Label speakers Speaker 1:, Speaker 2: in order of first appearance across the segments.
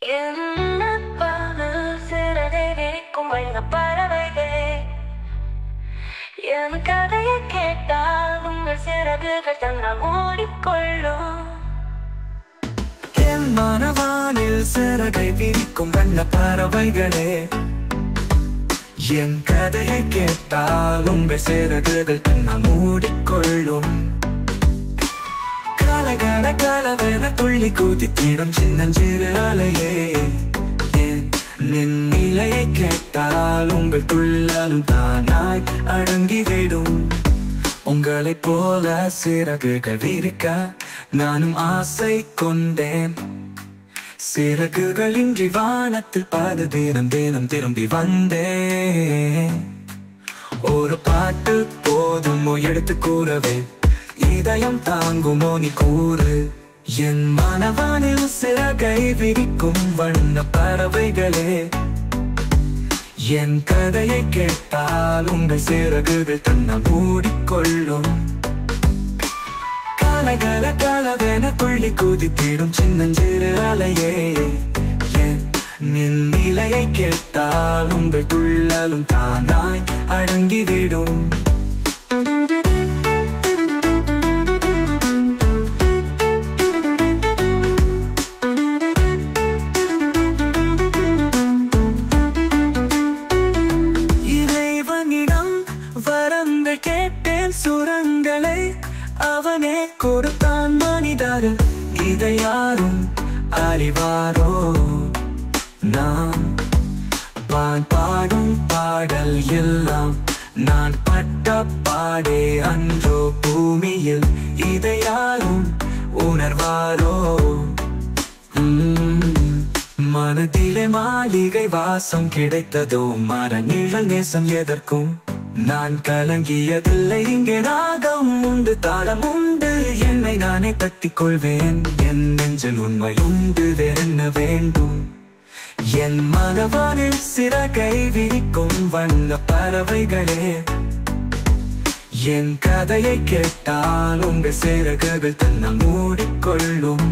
Speaker 1: என்ன பாடு சிறகை விரிக்கும் வண்ண பறவைகளே என் கதையை கேட்டால் உங்கள் சிறகுகள் தன்னால் மூடிக்கொள்ளும்
Speaker 2: என் மனவானில் சிறகை விரிக்கும் வண்ண பறவைகளே என் கதையை கேட்டால் உங்கள் சிறகுகள் தன்னால் மூடிக்கொள்ளும் கலகல கலவென துள்ளி குதித்திடும் சின்னஞ்சிறு அலையே என் நின் நிலையை கேட்டால் உங்கள் துள்ளலும் தானாய் அடங்கிவிடும் உங்களைப் போல சிறகுகள் விரிக்க நானும் ஆசை கொண்டேன் சிறகுகளின்றி வானத்தில் பாத தினம் தினம் திரும்பி வந்தேன் ஒரு பாட்டு போதுமோ எடுத்து கூறவே இதயம் தாங்குமோ நீ கூறு என் மனவானில் சிறகை விரிக்கும் வண்ண பறவைகளே என் கதையை கேட்டால் உங்கள் சிறகுகள் தன்னால் மூடிக்கொள்ளும் கலகல கலவென துள்ளி குதித்திடும் சின்னஞ்சிறு அலையே என் நின் நிலையை கேட்டால் உங்கள் துள்ளலும் தானாய் அடங்கிவிடும் இறைவனிடம் வரங்கள் கேட்டேன் சுரங்களை அவனே கொடுத்தான் மனிதர் இதை யாரும் அறிவாரோ நான் பான் பாடும் பாடல் எல்லாம் நான் பட்ட பாடே அன்றோ பூமியில் இதை யாரும் உணர்வாரோ உம், மனதிலே மாளிகை வாசம் கிடைத்ததோ மர நிழல் நேசம் எதற்கும் நான் கலங்கியதில்லை இங்கே ராகம் உண்டு தாளம் உண்டு என்னை நானே தட்டிக் கொள்வேன் என் நெஞ்சில் உண்மை உண்டு வேறென்ன வேண்டும் என் மனவானில் சிறகை விரிக்கும் வண்ண பறவைகளே என் கதையை கேட்டால் உங்கள் சிறகுகள் தன்னால் மூடிக்கொள்ளும்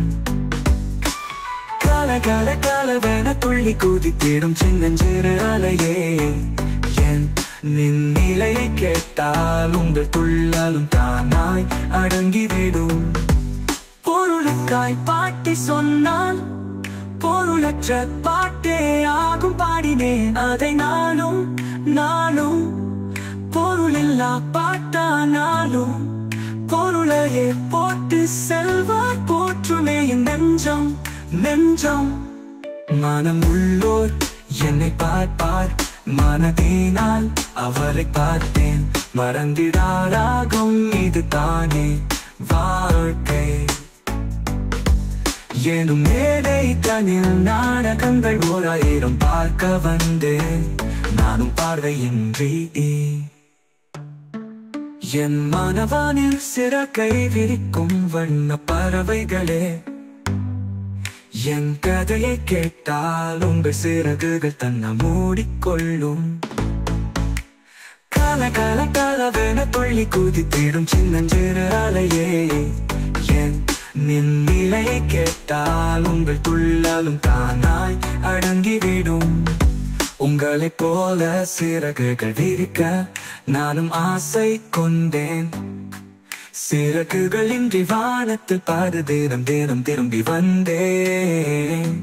Speaker 2: கால கால காலவென துள்ளி குதித்திடும் சின்னஞ்சிறு அலையே என் நின் நிலையை கேட்டால் உங்கள் துள்ளலும் தானாய் அடங்கிவிடும் பொருளுக்காய் பாட்டி சொன்னான் பொருளற்ற பாட்டே ஆகும் பாடினேன் அதை நானும் நானும் பொருளில்லா பாட்டானாலும் பொருளையே போட்டு செல்வார் போற்றுமே என் நெஞ்சம் நெஞ்சம் மனம் உள்ளோர் என்னை பார்ப்பார் மனதினால் அவரை பார்த்தேன் மறந்திடாராகும் இது தானே வாழ்க்கை எனும் மேடை தனில் நாடகங்கள் ஓர் ஆயிரம் பார்க்க வந்தேன் நானும் பார்வையின்றி என் மனவானில் சிறகை விரிக்கும் வண்ண பறவைகளே என் கதையை கேட்டால் உங்கள் சிறகுகள் தன்னை மூடிக்கொள்ளும் கால கால காலவென துள்ளி குதித்திடும் சின்னஞ்சிறு அலையே என் நின் நிலையை கேட்டால் உங்கள் துள்ளலும் தானாய் அடங்கிவிடும் உங்களைப் போல சிறகுகள் விரிக்க நானும் ஆசை கொண்டேன் சிறகுகளின்றி வானத்தில் பாடு தினம் தினம் திரும்பி வந்தேன்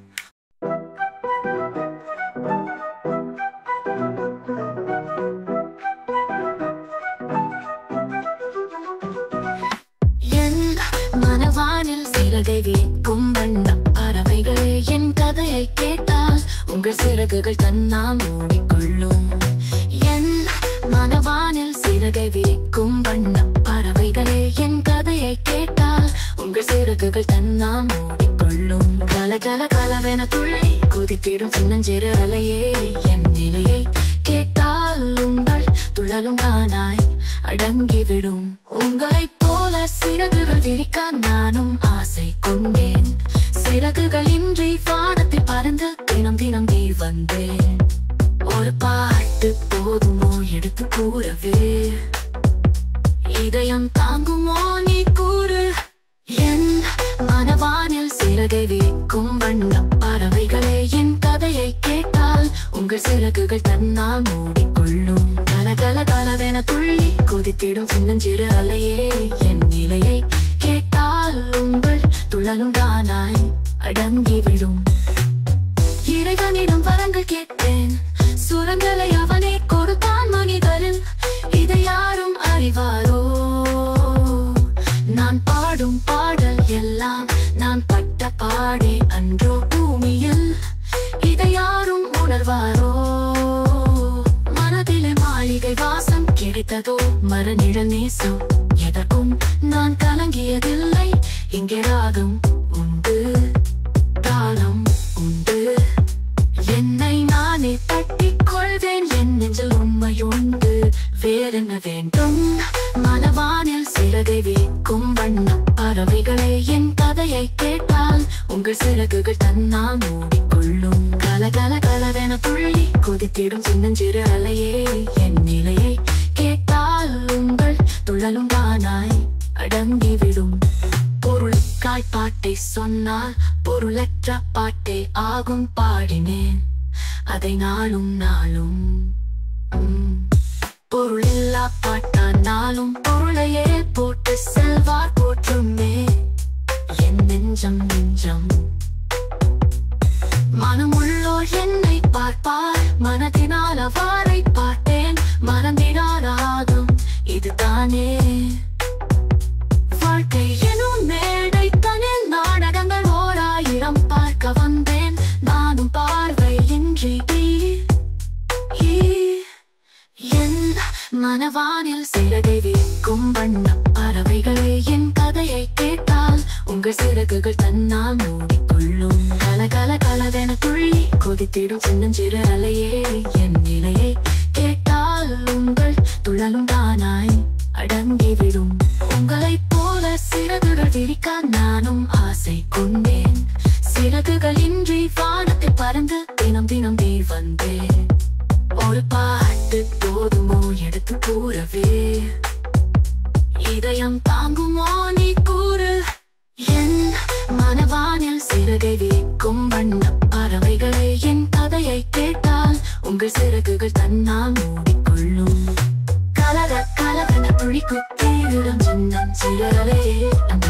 Speaker 1: என் மனவானில் சிறகை விரிக்கும் வண்ண பறவைகளே என் கதையை கேட்டால் உங்கள் சிறகுகள் தன்னால் மூடிக்கொள்ளும் என் மனவானில் சிறகை விரிக்கும் வண்ண பறவைகளே என் கதையை கேட்டால் உங்கள் சிறகுகள் தன்னால் மூடிக்கொள்ளும் கல கல கலவென துள்ளி குதித்திடும் சின்னஞ்சிறு அலையே என் நிலையை கேட்டால் உங்கள் துழலும் காணாய் அடங்கிவிடும் உங்களைப் போல சிறகுகள் விரிக்க நானும் ஆசை கொண்டேன் சிறகுகளின்றி வானத்தில் பறந்து தினம் தினம் நீ வந்தேன் ஒரு பாட்டு போதுமோ எடுத்து கூறவே இதயம் தாங்குமோ நீ கூறு என் மனவானில் சிறகை விரிக்கும் வண்ண பறவை உங்கள் சிறகுகள் தன்னால் மூடிக்கொள்ளும் கல கல கலவென துள்ளி கொதித்திடும் சின்னஞ்சிறு அலையே என் நிலையை கேட்டால் உங்கள் துழலும் தானாய் அடங்கி விடும் இறைவனிடம் வரங்கள் கேட்டேன் சுரங்களை அவனே கொடுத்தான் மனிதரில் இதை யாரும் அறிவாரோ நான் பாடும் பாடல் எல்லாம் நான் பட்ட பாடே அன்றோ பூமியில் இதை யாரும் உணர்வாரோ மனதிலே மாளிகை வாசம் கிடைத்ததோ மரநிழல் நேசம் எதற்கும் நான் கலங்கியதில்லை இங்கே ராகம் உண்டு தாளம் உண்டு என்னை நானே தட்டிக் கொள்வேன் என் நெஞ்சில் உண்மையுண்டு வேறென்ன வேண்டும் மனவானில் சிறகை வீக்கும் வண்ணம் பறவைகளே என் கதையை கேட்டால் உங்கள் சிறகுகள் தன்னால் மூடிக்கொள்ளும் கல கல கலவென துள்ளி கொதித்திடும் சின்னஞ்சிறு அலையே என் நிலையை கேட்டால் உங்கள் துழலும் தானாய் அடங்கிவிடும் பொருளுக்காய் பாட்டை சொன்னால் பொருளற்ற பாட்டே ஆகும் பாடினேன் அதை நாளும் நாளும் உம். பொருளில்லா பாட்டானாலும் பொருளையே போட்டு செல்வார் போற்றுமே என் நெஞ்சம் நெஞ்சம் மனமுள்ளோர் என்னை பார்ப்பார் மனதினால் அவ்வாறை பார்த்தேன் மறந்தினார் ஆகும் இதுதானே வாழ்க்கை எனும் மேடை தனில் நாடகங்கள் ஓர் ஆயிரம் பார்க்க வந்தேன் நானும் பார்வை இன்றி என் மனவானில் சிறகை வீக்கும் வண்ண பறவைகளே என் கதையை கேட்டால் உங்கள் சிறகுகள் தன்னால் மூடிக்கொள்ளும் கல கல கலவென துள்ளி கொதித்திடும் சின்னஞ்சிறு அலையே என் நிலையை கேட்டால் உங்கள் துழலும் தானாய் அடங்கிவிடும் உங்களைப் போல சிறகுகள் விரிக்க நானும் ஆசை கொண்டேன் சிறகுகள் இன்றி வானத்தில் பறந்து தினம் தினம் நீ வந்தேன் ஒரு பாட்டு போதுமோ எடுத்து கூறவே இதயம் தாங்குமோ நீ கூறு என் மனவானில் சிறகை வீக்கும் வண்ண பறவைகளே என் கதையை கேட்டால் உங்கள் சிறகுகள் தன்னால் மூடிக்கொள்ளும் கலர கலவென துளி குத்திவிடும் சின்னம் சிறலே அந்த